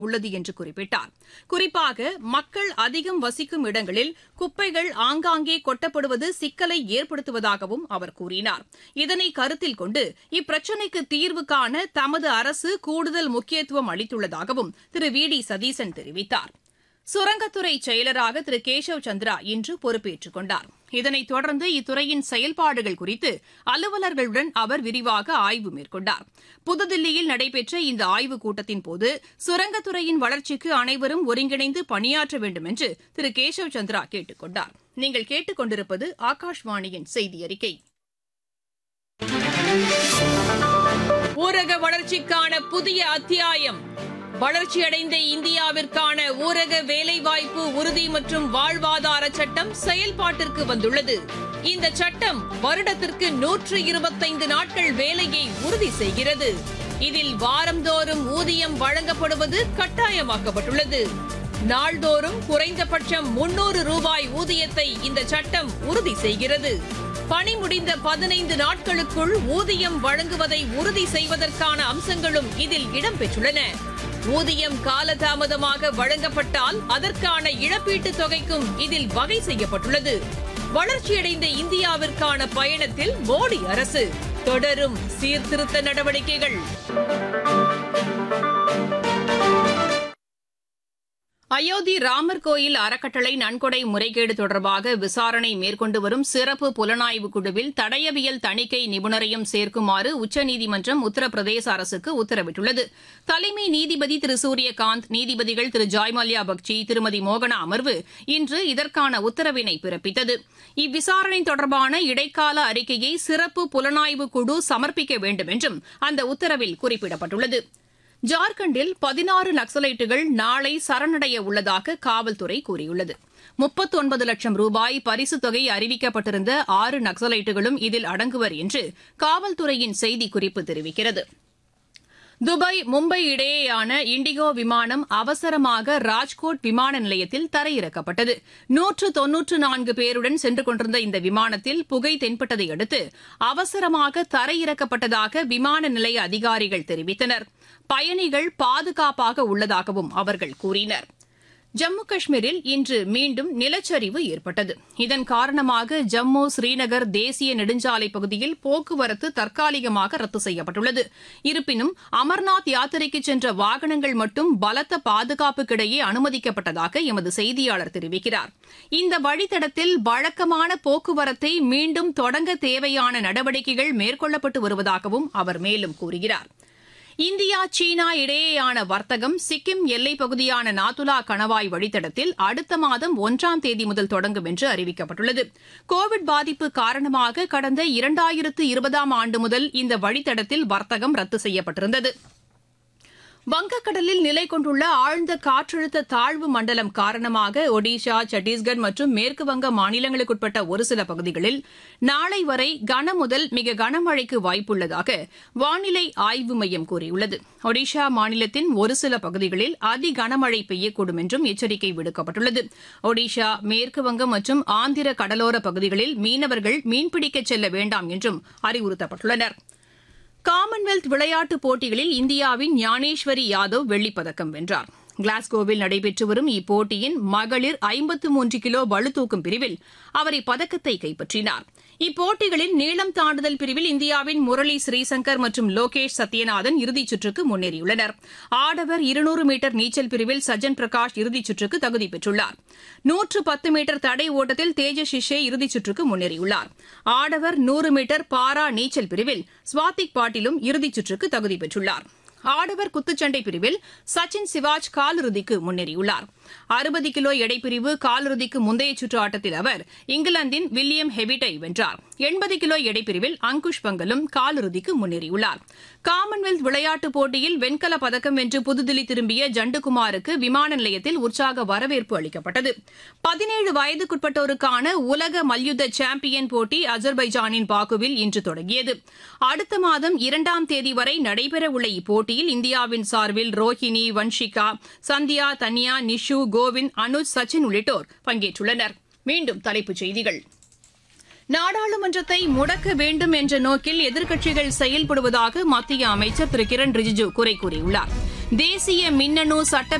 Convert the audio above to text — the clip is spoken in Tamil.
உள்ளது என்று குறிப்பிட்டார் குறிப்பாக மக்கள் அதிகம் வசிக்கும் இடங்களில் குப்பைகள் ஆங்காங்கே கொட்டப்படுவது சிக்கலை ஏற்படுத்துவதாகவும் அவர் கூறினார் இதனை கருத்தில் கொண்டு இப்பிரச்சினைக்கு தீர்வு காண தமது அரசு கூடுதல் முக்கியத்துவம் அளித்துள்ளதாகவும் திரு வி டி சதீசன் தெரிவித்தார் சுரங்கத்துறை செயலராக திரு கேசவ் சந்திரா இன்று பொறுப்பேற்றுக் கொண்டார் இதனைத் தொடர்ந்து இத்துறையின் செயல்பாடுகள் குறித்து அலுவலர்களுடன் அவர் விரிவாக ஆய்வு மேற்கொண்டார் புதுதில்லியில் நடைபெற்ற இந்த ஆய்வுக் கூட்டத்தின்போது சுரங்கத்துறையின் வளர்ச்சிக்கு அனைவரும் ஒருங்கிணைந்து பணியாற்ற வேண்டும் என்று திரு கேசவ் சந்திரா கேட்டுக் கொண்டார் நீங்கள் கேட்டுக் கொண்டிருப்பது ஆகாஷ்வாணியின் செய்தி அறிக்கை ஊரக வளர்ச்சிக்கான புதிய அத்தியாயம் வளர்ச்சியடைந்த இந்தியாவிற்கான ஊரக வேலைவாய்ப்பு உறுதி மற்றும் வாழ்வாதார சட்டம் செயல்பாட்டிற்கு வந்துள்ளது இந்த சட்டம் வருடத்திற்கு நூற்று இருபத்தைந்து நாட்கள் வேலையை உறுதி செய்கிறது இதில் வாரந்தோறும் ஊதியம் வழங்கப்படுவது கட்டாயமாக்கப்பட்டுள்ளது நாள்தோறும் குறைந்தபட்சம் முன்னூறு ரூபாய் ஊதியத்தை இந்த சட்டம் உறுதி செய்கிறது பணி முடிந்த பதினைந்து நாட்களுக்குள் ஊதியம் வழங்குவதை உறுதி செய்வதற்கான அம்சங்களும் இதில் இடம்பெற்றுள்ளன ஊதியம் காலதாமதமாக வழங்கப்பட்டால் அதற்கான இழப்பீட்டுத் தொகைக்கும் இதில் வகை செய்யப்பட்டுள்ளது வளர்ச்சியடைந்த இந்தியாவிற்கான பயணத்தில் மோடி அரசு தொடரும் சீர்திருத்த நடவடிக்கைகள் அயோத்தி ராமர் கோயில் அறக்கட்டளை நன்கொடை முறைகேடு தொடர்பாக விசாரணை மேற்கொண்டு வரும் சிறப்பு புலனாய்வு குழுவில் தடயவியல் தணிக்கை நிபுணரையும் சேர்க்குமாறு உச்சநீதிமன்றம் உத்தரப்பிரதேச அரசுக்கு உத்தரவிட்டுள்ளது தலைமை நீதிபதி திரு சூரியகாந்த் நீதிபதிகள் திரு ஜாய்மல்யா பக்சி திருமதி மோகனா அமர்வு இன்று இதற்கான உத்தரவினை பிறப்பித்தது இவ்விசாரணை தொடர்பான இடைக்கால அறிக்கையை சிறப்பு புலனாய்வு குழு சமர்ப்பிக்க வேண்டும் என்றும் அந்த உத்தரவில் குறிப்பிடப்பட்டுள்ளது ஜார்க்கண்டில் பதினாறு நக்சலைட்டுகள் நாளை சரணடைய உள்ளதாக காவல்துறை கூறியுள்ளது முப்பத்தொன்பது லட்சம் ரூபாய் பரிசுத் தொகை அறிவிக்கப்பட்டிருந்த ஆறு நக்சலைட்டுகளும் இதில் அடங்குவர் என்று காவல்துறையின் செய்திக்குறிப்பு தெரிவிக்கிறது துபாய் மும்பை இடையேயான இண்டிகோ விமானம் அவசரமாக ராஜ்கோட் விமான நிலையத்தில் தரையிறக்கப்பட்டது நூற்று தொன்னூற்று நான்கு பேருடன் சென்று கொண்டிருந்த இந்த விமானத்தில் புகை தென்பட்டதை அடுத்து அவசரமாக தரையிறக்கப்பட்டதாக விமான நிலைய அதிகாரிகள் தெரிவித்தனர் பயணிகள் பாதுகாப்பாக உள்ளதாகவும் அவர்கள் கூறினர் ஜம்மு காஷ்மீரில் இன்று மீண்டும் நிலச்சரிவு ஏற்பட்டது இதன் காரணமாக ஜம்மு ஸ்ரீநகர் தேசிய நெடுஞ்சாலை பகுதியில் போக்குவரத்து தற்காலிகமாக ரத்து செய்யப்பட்டுள்ளது இருப்பினும் அமர்நாத் யாத்திரைக்கு சென்ற வாகனங்கள் மட்டும் பலத்த பாதுகாப்புக்கிடையே அனுமதிக்கப்பட்டதாக எமது செய்தியாளர் தெரிவிக்கிறார் இந்த வழித்தடத்தில் வழக்கமான போக்குவரத்தை மீண்டும் தொடங்க தேவையான நடவடிக்கைகள் மேற்கொள்ளப்பட்டு வருவதாகவும் அவர் மேலும் கூறுகிறார் இந்தியா சீனா இடையேயான வர்த்தகம் சிக்கிம் எல்லைப் பகுதியான நாத்துலா கணவாய் வழித்தடத்தில் அடுத்த மாதம் ஒன்றாம் தேதி முதல் தொடங்கும் என்று அறிவிக்கப்பட்டுள்ளது கோவிட் பாதிப்பு காரணமாக கடந்த இரண்டாயிரத்து இருபதாம் ஆண்டு முதல் இந்த வழித்தடத்தில் வர்த்தகம் ரத்து செய்யப்பட்டிருந்தது வங்கக்கடலில் நிலை கொண்டுள்ள ஆழ்ந்த காற்றழுத்த தாழ்வு மண்டலம் காரணமாக ஒடிஷா சத்தீஸ்கர் மற்றும் மேற்குவங்க மாநிலங்களுக்குட்பட்ட ஒரு சில பகுதிகளில் நாளை வரை கன முதல் மிக கனமழைக்கு வாய்ப்புள்ளதாக வானிலை ஆய்வு மையம் கூறியுள்ளது ஒடிஷா மாநிலத்தின் ஒரு சில பகுதிகளில் அதி கனமழை பெய்யக்கூடும் என்றும் எச்சரிக்கை விடுக்கப்பட்டுள்ளது ஒடிஷா மேற்குவங்கம் மற்றும் ஆந்திர கடலோர பகுதிகளில் மீனவர்கள் மீன்பிடிக்க செல்ல வேண்டாம் என்றும் அறிவுறுத்தப்பட்டுள்ளனா் காமன்வெல்த் விளையாட்டுப் போட்டிகளில் இந்தியாவின் ஞானேஸ்வரி யாதவ் வெள்ளிப்பதக்கம் வென்றார் கிளாஸ்கோவில் நடைபெற்று வரும் இப்போட்டியின் மகளிர் ஐம்பத்து மூன்று கிலோ பளுதூக்கும் பிரிவில் அவர் இப்பதக்கத்தை கைப்பற்றினார் இப்போட்டிகளின் நீளம் தாண்டுதல் பிரிவில் இந்தியாவின் முரளி ஸ்ரீசங்கர் மற்றும் லோகேஷ் சத்யநாதன் இறுதிச் சுற்றுக்கு முன்னேறியுள்ளனர் ஆடவர் இருநூறு மீட்டர் நீச்சல் பிரிவில் சஜன் பிரகாஷ் இறுதிச் சுற்றுக்கு தகுதி பெற்றுள்ளார் நூற்று பத்து மீட்டர் தடை ஓட்டத்தில் தேஜஸ் ஷிஷே இறுதிச் சுற்றுக்கு முன்னேறியுள்ளார் ஆடவர் நூறு மீட்டர் பாரா நீச்சல் பிரிவில் ஸ்வாதிக் பாட்டிலும் இறுதிச் சுற்றுக்கு தகுதி பெற்றுள்ளார் ஆடவர் குத்துச்சண்டை பிரிவில் சச்சின் சிவாஜ் காலிறுதிக்கு முன்னேறியுள்ளார் அறுபது கிலோ எடைப்பிரிவு காலிறுதிக்கு முந்தைய சுற்று ஆட்டத்தில் அவர் இங்கிலாந்தின் வில்லியம் ஹெவிட்டை வென்றார் எண்பது கிலோ எடைப்பிரிவில் அங்குஷ் பங்கலும் காலிறுதிக்கு முன்னேறியுள்ளார் காமன்வெல்த் விளையாட்டுப் போட்டியில் வெண்கலப் பதக்கம் வென்று புதுதில்லி திரும்பிய ஜண்டுகுமாருக்கு விமான நிலையத்தில் உற்சாக வரவேற்பு அளிக்கப்பட்டது பதினேழு வயதுக்குட்பட்டோருக்கான உலக மல்யுத்த சாம்பியன் போட்டி அஜர்பைஜானின் பாக்குவில் இன்று தொடங்கியது அடுத்த மாதம் இரண்டாம் தேதி வரை நடைபெறவுள்ள இப்போட்டியில் இந்தியாவின் சார்பில் ரோஹினி வன்ஷிகா சந்தியா தன்யா நிஷு கோவிந்த் அனுஜ் சச்சின் உள்ளிட்டோர் பங்கேற்றுள்ளனர் மீண்டும் தலைப்புச் செய்திகள் நாடாளுமன்றத்தை முடக்க வேண்டும் என்ற நோக்கில் எதிர்க்கட்சிகள் செயல்படுவதாக மத்திய அமைச்சர் திரு கிரண் ரிஜிஜு குறை கூறியுள்ளார் தேசிய மின்னணு சட்ட